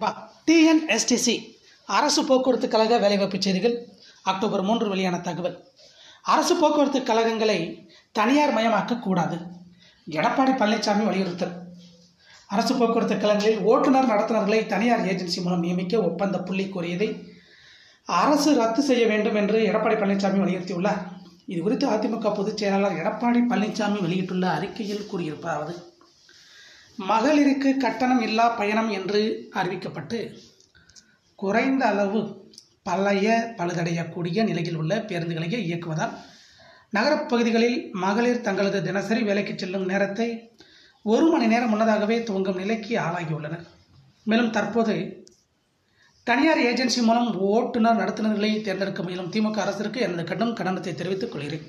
TNSTC அரசு போக்குவரத்து கழக வேலைவாய்ப்பு செய்திகள் அக்டோபர் மூன்று வெளியான தகவல் அரசு போக்குவரத்து கழகங்களை தனியார் மயமாக்கக்கூடாது எடப்பாடி பழனிசாமி வலியுறுத்தல் அரசு போக்குவரத்து கழகங்களில் ஓட்டுநர் நடத்துனர்களை தனியார் ஏஜென்சி மூலம் நியமிக்க ஒப்பந்த புள்ளி கோரியதை அரசு ரத்து செய்ய வேண்டும் என்று எடப்பாடி பழனிசாமி வலியுறுத்தியுள்ளார் இது குறித்து அதிமுக பொதுச் செயலாளர் எடப்பாடி பழனிசாமி வெளியிட்டுள்ள அறிக்கையில் கூறியிருப்பதாவது மகளிருக்கு கட்டணம் இல்லா பயணம் என்று அறிவிக்கப்பட்டு குறைந்த அளவு பழைய பழுதடையக்கூடிய நிலையில் உள்ள பேருந்துகளையே இயக்குவதால் நகரப் பகுதிகளில் மகளிர் தங்களது தினசரி வேலைக்கு செல்லும் நேரத்தை ஒரு மணி நேரம் முன்னதாகவே துவங்கும் நிலைக்கு ஆளாகியுள்ளனர் மேலும் தற்போது தனியார் ஏஜென்சி மூலம் ஓட்டுநர் நடத்துனர்களை தேர்ந்தெடுக்க முயலும் திமுக அரசிற்கு எனது கடும் கண்டனத்தை தெரிவித்துக் கொள்கிறேன்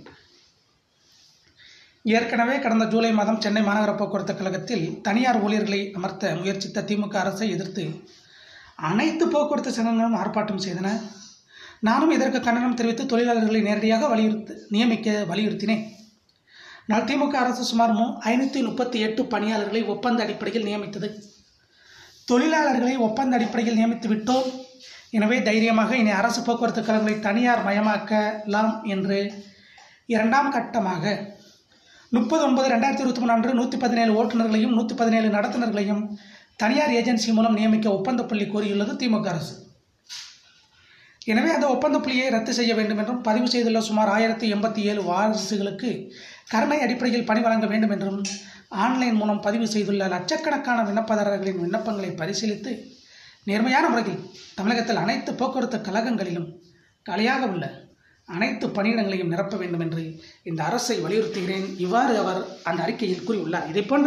ஏற்கனவே கடந்த ஜூலை மாதம் சென்னை மாநகர போக்குவரத்து கழகத்தில் தனியார் ஊழியர்களை அமர்த்த முயற்சித்த திமுக அரசை எதிர்த்து அனைத்து போக்குவரத்து சங்கங்களும் ஆர்ப்பாட்டம் செய்தன நானும் இதற்கு கண்டனம் தெரிவித்து தொழிலாளர்களை நேரடியாக வலியுறுத்தி நியமிக்க வலியுறுத்தினேன் ஆனால் திமுக அரசு சுமார் மூ ஐநூற்றி முப்பத்தி எட்டு பணியாளர்களை ஒப்பந்த அடிப்படையில் நியமித்தது தொழிலாளர்களை ஒப்பந்த அடிப்படையில் நியமித்து விட்டோம் எனவே தைரியமாக இனி அரசு போக்குவரத்து கழகங்களை தனியார் மயமாக்கலாம் என்று இரண்டாம் கட்டமாக முப்பது ஒன்பது ரெண்டாயிரத்தி இருபத்தி மூணு அன்று நூற்றி பதினேழு ஓட்டுநர்களையும் நூற்றி பதினேழு நடத்துனர்களையும் தனியார் ஏஜென்சி மூலம் நியமிக்க ஒப்பந்த புள்ளி கோரியுள்ளது திமுக அரசு எனவே அந்த ஒப்பந்த புள்ளியை ரத்து செய்ய வேண்டும் என்றும் பதிவு செய்துள்ள சுமார் ஆயிரத்தி எண்பத்தி ஏழு வாரிசுகளுக்கு கருணை அடிப்படையில் பணி வழங்க வேண்டும் என்றும் ஆன்லைன் மூலம் பதிவு செய்துள்ள லட்சக்கணக்கான விண்ணப்பதாரர்களின் விண்ணப்பங்களை பரிசீலித்து நேர்மையான முறையில் தமிழகத்தில் அனைத்து போக்குவரத்து கழகங்களிலும் காலியாக உள்ள அனைத்து பணியிடங்களையும் நிரப்ப வேண்டும் என்று இந்த அரசை வலியுறுத்துகிறேன் இவ்வாறு அவர் அந்த அறிக்கையில் கூறியுள்ளார் இதை போன்ற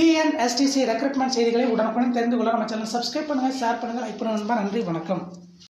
டிஎன்எஸ்டிசி ரெக்ரூட்மெண்ட் செய்திகளை உடனுக்குடன் தெரிந்து கொள்ள நம்ம சேனல் சப்ஸ்கிரைப் பண்ணுங்கள் ஷேர் பண்ணுங்கள் லைக் பண்ணுங்கள் நண்பா நன்றி வணக்கம்